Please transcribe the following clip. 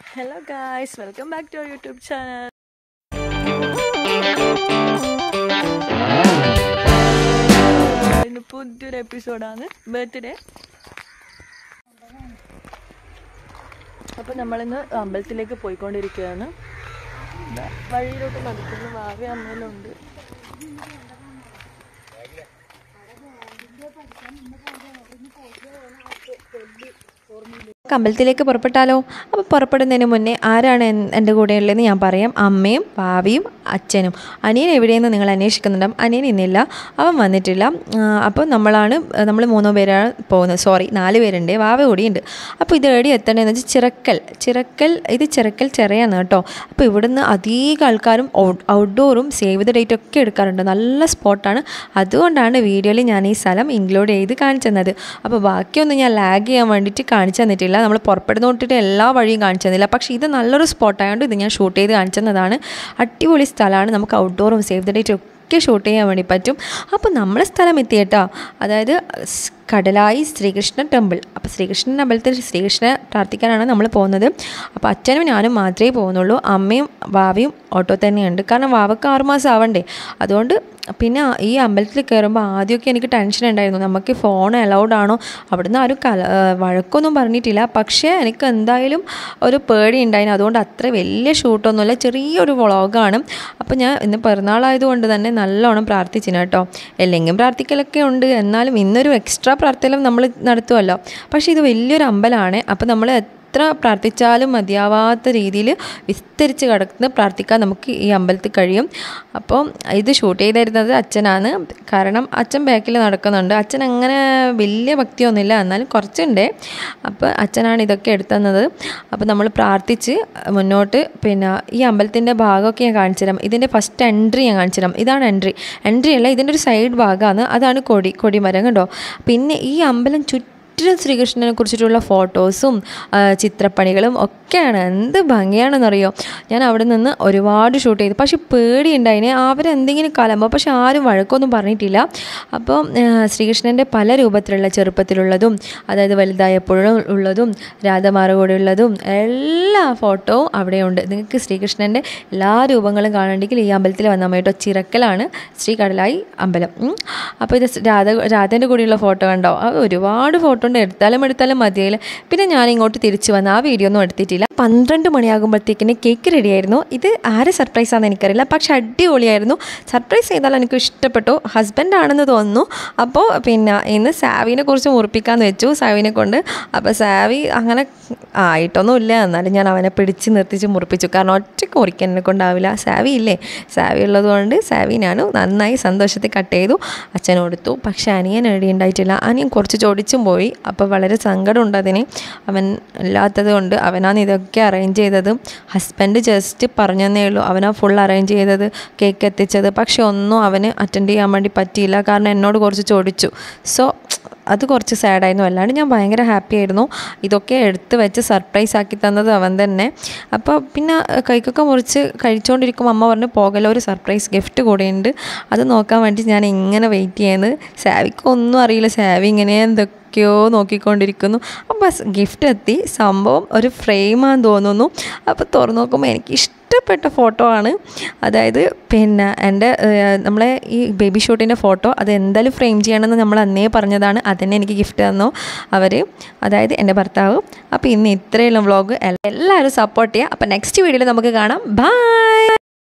Hello guys welcome back to our YouTube channel പുതിയൊരു എപ്പിസോഡാണ് birthday അപ്പോൾ നമ്മളിന്ന് അമ്പലത്തിലേക്ക് പോയിക്കൊണ്ടിരിക്കുകയാണ് ദാ വഴിയിലോട്ട് നടക്കുന്ന ഭാവി അമ്മയിലുണ്ട് അമ്പലത്തിലേക്ക് പുറപ്പെട്ടാലോ അപ്പോൾ പുറപ്പെടുന്നതിന് മുന്നേ ആരാണ് എൻ- എൻ്റെ കൂടെ ഉള്ളതെന്ന് ഞാൻ പറയാം അമ്മയും ഭാവിയും അച്ഛനും അനിയൻ എവിടെയെന്ന് നിങ്ങൾ അന്വേഷിക്കുന്നുണ്ടാവും അനിയൻ ഇന്നില്ല അവൻ വന്നിട്ടില്ല ആ, അപ്പോൾ നമ്മളാണ് നമ്മൾ മൂന്നോ പേരാണ് പോകുന്നത് സോറി നാല് പേരുണ്ട് വാവ കൂടിയുണ്ട് അപ്പോൾ ഇത് എവിടെ എത്തേണ്ടതെന്ന് വെച്ചാൽ ചിറക്കൽ ചിറക്കൽ ഇത് ചിറക്കൽ ചെറിയാണ് കേട്ടോ അപ്പോൾ ഇവിടുന്ന് അധികം ആൾക്കാരും ഔട്ട്ഡോറും സേവ് ദ ഡേറ്റ് ഒക്കെ എടുക്കാറുണ്ട് നല്ല സ്പോട്ടാണ് അതുകൊണ്ടാണ് വീഡിയോയിൽ ഞാൻ ഈ സ്ഥലം ഇൻക്ലൂഡ് ചെയ്ത് കാണിച്ചു തന്നത് അപ്പോൾ ബാക്കിയൊന്നും ഞാൻ ലാഗ് ചെയ്യാൻ വേണ്ടിയിട്ട് കാണിച്ചു തന്നിട്ടില്ല നമ്മൾ പുറപ്പെടുന്ന തൊട്ടിട്ട് എല്ലാ വഴിയും കാണിച്ചു തന്നില്ല പക്ഷേ ഇത് നല്ലൊരു സ്പോട്ടായതുകൊണ്ട് ഇത് ഞാൻ ഷൂട്ട് ചെയ്ത് കാണിച്ചു തന്നതാണ് അടിപൊളി സ്ഥലമാണ് നമുക്ക് ഔട്ട്ഡോറും സേവ് ദ ഡേറ്റും ഒക്കെ ഷൂട്ട് ചെയ്യാൻ വേണ്ടി പറ്റും അപ്പോൾ നമ്മളെ സ്ഥലം എത്തിയേട്ടോ അതായത് സ് കടലായി ശ്രീകൃഷ്ണ ടെമ്പിൾ അപ്പോൾ ശ്രീകൃഷ്ണൻ അമ്പലത്തിൽ ശ്രീകൃഷ്ണനെ പ്രാർത്ഥിക്കാനാണ് നമ്മൾ പോകുന്നത് അപ്പോൾ അച്ഛനും ഞാനും മാത്രമേ പോകുന്നുള്ളൂ അമ്മയും വാവയും ഓട്ടോ തന്നെയുണ്ട് കാരണം വാവക്ക് ആറുമാസം ആവണ്ടേ അതുകൊണ്ട് പിന്നെ ഈ അമ്പലത്തിൽ കയറുമ്പോൾ ആദ്യമൊക്കെ എനിക്ക് ടെൻഷൻ ഉണ്ടായിരുന്നു നമുക്ക് ഫോൺ അലൗഡ് ആണോ അവിടുന്ന് ആരും കല ആ, വഴക്കൊന്നും പറഞ്ഞിട്ടില്ല പക്ഷേ എനിക്ക് എന്തായാലും ഒരു പേടി ഉണ്ടായിരുന്നു അതുകൊണ്ട് അത്ര വലിയ ഷൂട്ടൊന്നുമില്ല ചെറിയൊരു വ്ളോഗാണ് അപ്പോൾ ഞാൻ ഇന്ന് പിറന്നാളായതുകൊണ്ട് തന്നെ നല്ലോണം പ്രാർത്ഥിച്ചിന് കേട്ടോ എല്ലെങ്കിലും പ്രാർത്ഥിക്കലൊക്കെ ഉണ്ട് എന്നാലും ഇന്നൊരു എക്സ്ട്രാ പ്രാർത്ഥനയും നമ്മൾ നടത്തുമല്ലോ പക്ഷേ ഇത് വലിയൊരു അമ്പലമാണ് അപ്പോൾ നമ്മൾ എത്ര പ്രാർത്ഥിച്ചാലും മതിയാവാത്ത രീതിയിൽ വിസ്തരിച്ച് കിടന്ന് പ്രാർത്ഥിക്കാൻ നമുക്ക് ഈ അമ്പലത്തിൽ കഴിയും അപ്പോൾ ഇത് ഷൂട്ട് ചെയ്തിരുന്നത് അച്ഛനാണ് കാരണം അച്ഛൻ ബാക്കിൽ നടക്കുന്നുണ്ട് അച്ഛൻ അങ്ങനെ വലിയ ഭക്തിയൊന്നുമില്ല എന്നാലും കുറച്ചുണ്ട് അപ്പോൾ അച്ഛനാണ് ഇതൊക്കെ എടുത്തുന്നത് അപ്പോൾ നമ്മൾ പ്രാർത്ഥിച്ച് മുന്നോട്ട് പിന്നെ ഈ അമ്പലത്തിൻ്റെ ഭാഗമൊക്കെ ഞാൻ കാണിച്ചു തരാം ഇതിൻ്റെ ഫസ്റ്റ് എൻട്രി ഞാൻ കാണിച്ചു തരാം ഇതാണ് എൻട്രി എൻട്രി അല്ല ഇതിൻ്റെ ഒരു സൈഡ് ഭാഗമാണ് അതാണ് കൊടി കൊടിമരം കണ്ടോ പിന്നെ ഈ അമ്പലം ചുറ്റും ചുറ്റിലും ശ്രീകൃഷ്ണനെ കുറിച്ചിട്ടുള്ള ഫോട്ടോസും ആ, ചിത്രപ്പണികളും ഒക്കെയാണ് എന്ത് ഭംഗിയാണെന്നറിയോ ഞാൻ അവിടെ നിന്ന് ഒരുപാട് ഷൂട്ട് ചെയ്തു പക്ഷെ പേടിയുണ്ടായിനെ അവരെന്തെങ്കിലും കലമ്പോ പക്ഷെ ആരും വഴക്കൊന്നും പറഞ്ഞിട്ടില്ല അപ്പോൾ ശ്രീകൃഷ്ണൻ്റെ പല രൂപത്തിലുള്ള ചെറുപ്പത്തിലുള്ളതും അതായത് വലുതായപ്പോഴും ഉള്ളതും രാധമാരുടെ കൂടെ ഉള്ളതും എല്ലാ ഫോട്ടോവും അവിടെയുണ്ട് നിങ്ങൾക്ക് ശ്രീകൃഷ്ണൻ്റെ എല്ലാ രൂപങ്ങളും കാണണമെങ്കിൽ ഈ അമ്പലത്തിൽ വന്നാൽ മതി കേട്ടോ ചിറക്കലാണ് ശ്രീ കടലായി അമ്പലം ഉം. അപ്പോൾ ഇത് രാധ രാധേൻ്റെ കൂടെയുള്ള ഫോട്ടോ കണ്ടോ അത് ഒരുപാട് ഫോട്ടോ ഉണ്ട് എടുത്താലും എടുത്താലും മതിയായില്ല പിന്നെ ഞാൻ ഇങ്ങോട്ട് തിരിച്ചു വന്ന് ആ വീഡിയോ ഒന്നും എടുത്തിട്ടില്ല പന്ത്രണ്ട് മണിയാകുമ്പോഴത്തേക്കിന് കേക്ക് റെഡി ആയിരുന്നു ഇത് ആരെ സർപ്രൈസ് ആണെന്ന് എനിക്കറിയില്ല പക്ഷെ അടിപൊളിയായിരുന്നു സർപ്രൈസ് ചെയ്താൽ എനിക്ക് ഇഷ്ടപ്പെട്ടു ഹസ്ബൻഡ് ആണെന്ന് തോന്നുന്നു അപ്പോൾ പിന്നെ ഇന്ന് സാവിനെ കുറിച്ച് മുറിപ്പിക്കാമെന്ന് വെച്ചു സാവിനെ കൊണ്ട് അപ്പോൾ സാവി അങ്ങനെ ആയിട്ടൊന്നും ഇല്ല എന്നാലും ഞാൻ അവനെ പിടിച്ച് നിർത്തിച്ച് മുറിപ്പിച്ചു കാരണം ഒറ്റയ്ക്ക് മുറിക്കാൻ എന്നെ കൊണ്ടാവില്ല സാവി ഇല്ലേ സാവി ഉള്ളത് കൊണ്ട് സാവി ഞാൻ നന്നായി സന്തോഷത്തിൽ കട്ട് ചെയ്തു അച്ഛൻ കൊടുത്തു പക്ഷേ അനിയൻ എഴുതി ഉണ്ടായിട്ടില്ല അനിയൻ കുറച്ച് ചോടിച്ചും പോയി അപ്പോൾ വളരെ സങ്കടമുണ്ട് അതിന് അവൻ ഇല്ലാത്തത് കൊണ്ട് അവനാണ് ഇതൊക്കെ അറേഞ്ച് ചെയ്തത് ഹസ്ബൻഡ് ജസ്റ്റ് പറഞ്ഞതേ ഉള്ളൂ അവനാ ഫുൾ അറേഞ്ച് ചെയ്തത് കേക്ക് എത്തിച്ചത് പക്ഷെ ഒന്നും അവന് അറ്റൻഡ് ചെയ്യാൻ വേണ്ടി പറ്റിയില്ല കാരണം എന്നോട് കുറച്ച് ചോദിച്ചു സോ അത് കുറച്ച് സാഡായിരുന്നു അല്ലാണ്ട് ഞാൻ ഭയങ്കര ഹാപ്പി ആയിരുന്നു ഇതൊക്കെ എടുത്ത് വെച്ച് സർപ്രൈസ് ആക്കി തന്നത് അവൻ തന്നെ അപ്പോൾ പിന്നെ കൈക്കൊക്കെ മുറിച്ച് കഴിച്ചുകൊണ്ടിരിക്കുമ്പോൾ അമ്മ പറഞ്ഞു പോകല ഒരു സർപ്രൈസ് ഗിഫ്റ്റ് കൂടെയുണ്ട് അത് നോക്കാൻ വേണ്ടി ഞാൻ ഇങ്ങനെ വെയിറ്റ് ചെയ്യുന്നത് സാവിക്ക് ഒന്നും അറിയില്ല സാവി ഇങ്ങനെ എന്തൊക്കെയോ നോക്കിക്കൊണ്ടിരിക്കുന്നു അപ്പോൾ ഗിഫ്റ്റ് എത്തി സംഭവം ഒരു ഫ്രെയിമാന്ന് തോന്നുന്നു അപ്പോൾ തുറന്നു നോക്കുമ്പോൾ എനിക്ക് ഇഷ്ടപ്പെട്ട ഫോട്ടോ ആണ് അതായത് പിന്നെ എൻ്റെ ഏഹ്, നമ്മളെ ഈ ബേബി ഷൂട്ടിൻ്റെ ഫോട്ടോ അത് എന്തായാലും ഫ്രെയിം ചെയ്യണമെന്ന് നമ്മൾ അന്നേ പറഞ്ഞതാണ് അതന്നെ എനിക്ക് ഗിഫ്റ്റ് തന്നു അവർ അതായത് എൻ്റെ ഭർത്താവ് അപ്പോൾ ഇന്ന് ഇത്രയുള്ള വ്ളോഗ് എല്ലാവരും സപ്പോർട്ട് ചെയ്യുക അപ്പോൾ നെക്സ്റ്റ് വീഡിയോയിൽ നമുക്ക് കാണാം ബൈ